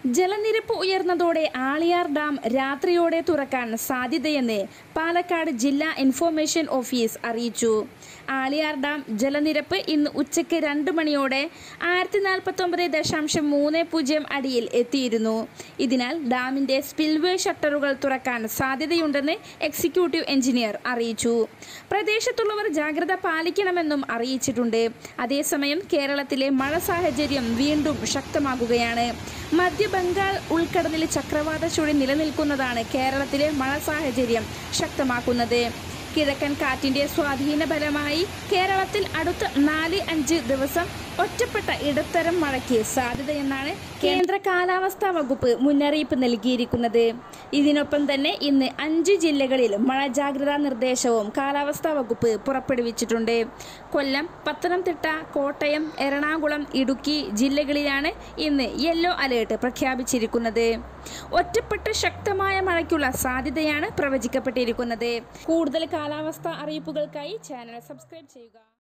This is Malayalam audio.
ജലനിരപ്പ് ഉയർന്നതോടെ ആളിയാർ ഡാം രാത്രിയോടെ തുറക്കാൻ സാധ്യതയെന്ന് പാലക്കാട് ജില്ലാ ഇൻഫോർമേഷൻ ഓഫീസ് അറിയിച്ചു ആളിയാർ ഡാം ജലനിരപ്പ് ഇന്ന് ഉച്ചയ്ക്ക് രണ്ട് മണിയോടെ ആയിരത്തി നാൽപ്പത്തൊമ്പത് ദശാംശം മൂന്ന് പൂജ്യം അടിയിൽ എത്തിയിരുന്നു ഇതിനാൽ ഡാമിൻ്റെ സ്പിൽവേ ഷട്ടറുകൾ തുറക്കാൻ സാധ്യതയുണ്ടെന്ന് എക്സിക്യൂട്ടീവ് എഞ്ചിനീയർ അറിയിച്ചു പ്രദേശത്തുള്ളവർ ജാഗ്രത പാലിക്കണമെന്നും അറിയിച്ചിട്ടുണ്ട് അതേസമയം കേരളത്തിലെ മഴ സാഹചര്യം വീണ്ടും ശക്തമാകുകയാണ് മധ്യ ബംഗാൾ ഉൾക്കടലിൽ ചക്രവാത ചുഴി നിലനിൽക്കുന്നതാണ് കേരളത്തിലെ മഴ സാഹചര്യം ശക്തമാക്കുന്നത് കിഴക്കൻ കാറ്റിന്റെ സ്വാധീന ഫലമായി കേരളത്തിൽ അടുത്ത നാല് അഞ്ച് ദിവസം ഒറ്റപ്പെട്ട ഇടത്തരം മഴയ്ക്ക് സാധ്യതയെന്നാണ് കേന്ദ്ര കാലാവസ്ഥാ വകുപ്പ് മുന്നറിയിപ്പ് നൽകിയിരിക്കുന്നത് ഇതിനൊപ്പം തന്നെ ഇന്ന് അഞ്ച് ജില്ലകളിൽ മഴ ജാഗ്രതാ നിർദ്ദേശവും കാലാവസ്ഥാ വകുപ്പ് പുറപ്പെടുവിച്ചിട്ടുണ്ട് കൊല്ലം പത്തനംതിട്ട കോട്ടയം എറണാകുളം ഇടുക്കി ജില്ലകളിലാണ് ഇന്ന് യെല്ലോ അലേർട്ട് പ്രഖ്യാപിച്ചിരിക്കുന്നത് ഒറ്റപ്പെട്ട ശക്തമായ മഴയ്ക്കുള്ള സാധ്യതയാണ് പ്രവചിക്കപ്പെട്ടിരിക്കുന്നത് കൂടുതൽ കാലാവസ്ഥാ അറിയിപ്പുകൾക്കായി ചാനൽ സബ്സ്ക്രൈബ് ചെയ്യുക